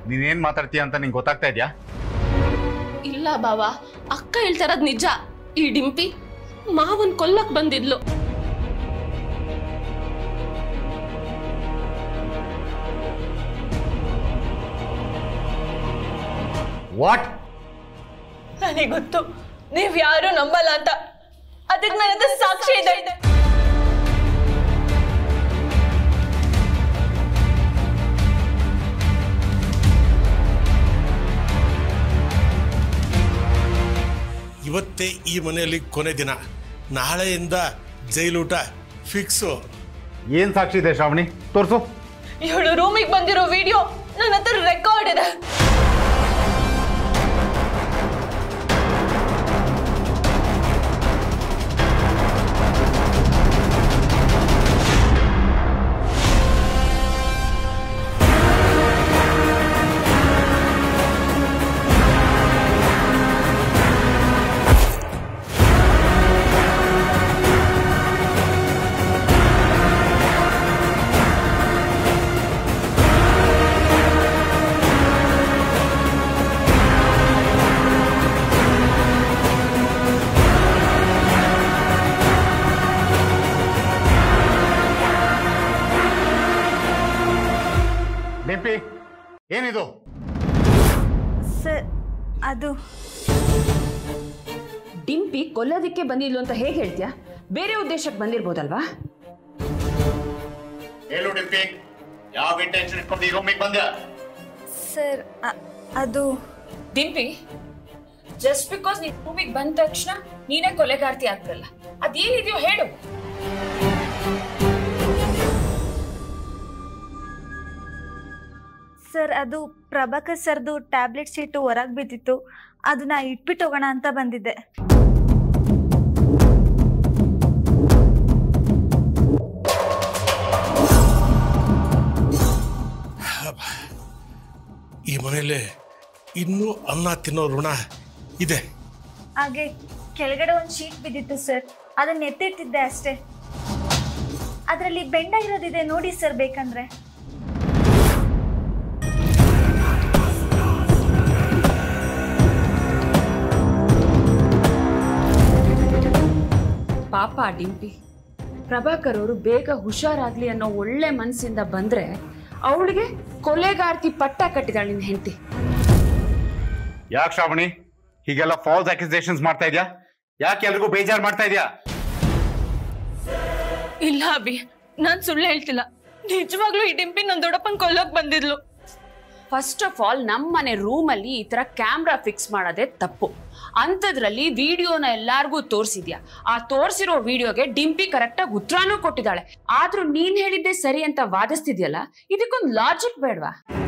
ನೀನೇನ್ ಮಾತಾಡ್ತೀಯ ಅಂತ ನಿಂಗೆ ಗೊತ್ತಾಗ್ತಾ ಇದ್ಯಾ ಇಲ್ಲ ಬಾವ ಅಕ್ಕ ಹೇಳ್ತಾ ಇರೋದ್ ನಿಜ ಈ ಡಿಂಪಿ ಮಾವನ್ ಕೊಲ್ಲಕ್ ಬಂದಿದ್ಲು ವಾಟ್ ನನಗೆ ಗೊತ್ತು ನೀವ್ ಯಾರು ನಂಬಲ್ಲ ಅಂತ ಅದಕ್ಕೆ ನನ್ನ ಹತ್ರ ಸಾಕ್ಷಿ ಇದೆ ಇವತ್ತೇ ಈ ಮನೆಯಲ್ಲಿ ಕೊನೆ ದಿನ ನಾಳೆಯಿಂದ ಜೈಲೂಟ ಫಿಕ್ಸು ಏನ್ ಸಾಕ್ಷಿ ಇದೆ ಶ್ರಾವಣಿ ತೋರ್ಸು ಇವಳು ರೂಮಿಗೆ ಬಂದಿರೋ ವಿಡಿಯೋ ನನ್ನ ಹತ್ರ ರೆಕಾರ್ಡ್ ಇದೆ ಡಿಂಪಿ ಏನಿದು ಸರ್ ಅದು ಡಿಂಪಿ ಕೊಲ್ಲೋದಕ್ಕೆ ಬಂದಿದ್ಲು ಅಂತ ಹೇಗೆ ಹೇಳ್ತೀಯಾ ಬೇರೆ ಉದ್ದೇಶಕ್ಕೆ ಬಂದಿರ್ಬೋದಲ್ವಾ ಹೇಳು ಡಿಂಪಿ ಯಾವ ಇಂಟೆನ್ಷನ್ ಇಟ್ಕೊಂಡು ಈ ರೂಮಿಗೆ ಬಂದ್ಯಾ ಸರ್ ಅ- ಅದು ಡಿಂಪಿ ಜಸ್ಟ್ ಬಿಕಾಸ್ ನೀನ್ ರೂಮಿಗೆ ಬಂದ ತಕ್ಷಣ ನೀನೇ ಕೊಲೆಗಾರ್ತಿ ಆಗ್ತಲ್ಲ ಅದೇನಿದೆಯೋ ಹೇಳು ಸರ್ ಅದು ಪ್ರಭಾಕರ್ ಸರ್ದು ಟ್ಯಾಬ್ಲೆಟ್ ಶೀಟು ಹೊರಗೆ ಬಿದ್ದಿತ್ತು ಅದನ್ನ ಇಟ್ಬಿಟ್ಟು ಹೋಗೋಣ ಅಂತ ಬಂದಿದ್ದೆ ಈ ಮನೆಯಲ್ಲಿ ಇನ್ನೂ ಅನ್ನ ತಿನ್ನೋ ಋಣ ಇದೆ ಹಾಗೆ ಕೆಳಗಡೆ ಒಂದು ಶೀಟ್ ಬಿದ್ದಿತ್ತು ಸರ್ ಅದನ್ನ ಎತ್ತಿಟ್ಟಿದ್ದೆ ಅಷ್ಟೇ ಅದರಲ್ಲಿ ಬೆಂಡ ಇರೋದಿದೆ ನೋಡಿ ಸರ್ ಬೇಕಂದ್ರೆ ಪಾಪ ಆ ಡಿಂಪಿ ಪ್ರಭಾಕರ್ ಅವರು ಬೇಗ ಹುಷಾರಾಗ್ಲಿ ಅನ್ನೋ ಒಳ್ಳೆ ಮನಸ್ಸಿಂದ ಬಂದ್ರೆ ಅವಳಿಗೆ ಕೊಲೆಗಾರ್ತಿ ಪಟ್ಟ ಕಟ್ಟಿದಾಳೆ ನಿನ್ ಹೆಂಡತಿ ಯಾಕೆ ಶ್ರಾವಣಿ ಹೀಗೆಲ್ಲ ಫಾಲ್ಸ್ ಅಕ್ಯುಸೇಷನ್ಸ್ ಮಾಡ್ತಾ ಇದ್ಯಾ ಯಾಕೆ ಎಲ್ರಿಗೂ ಬೇಜಾರು ಮಾಡ್ತಾ ಇದ್ಯಾ ಇಲ್ಲ ಅಭಿ ನಾನ್ ಸುಳ್ಳು ಹೇಳ್ತಿಲ್ಲ ನಿಜವಾಗ್ಲೂ ಈ ಡಿಂಪಿ ನನ್ ದೊಡ್ಡಪ್ಪನ್ ಕೊಲ್ಲೋಕ್ ಬಂದಿದ್ಲು ಫಸ್ಟ್ ಆಫ್ ಆಲ್ ನಮ್ಮನೆ ರೂಮಲ್ಲಿ ಈ ತರ ಕ್ಯಾಮ್ರಾ ಫಿಕ್ಸ್ ಮಾಡೋದೇ ತಪ್ಪು ಅಂಥದ್ರಲ್ಲಿ ವಿಡಿಯೋನ ಎಲ್ಲಾರ್ಗೂ ತೋರಿಸಿದ್ಯಾ ಆ ತೋರಿಸಿರೋ ವಿಡಿಯೋಗೆ ಡಿಂಪಿ ಕರೆಕ್ಟಾಗಿ ಉತ್ತರನೂ ಕೊಟ್ಟಿದ್ದಾಳೆ ಆದ್ರೂ ನೀನ್ ಹೇಳಿದ್ದೆ ಸರಿ ಅಂತ ವಾದಿಸ್ತಿದ್ಯಲ್ಲ ಇದಕ್ಕೊಂದು ಲಾಜಿಕ್ ಬೇಡವಾ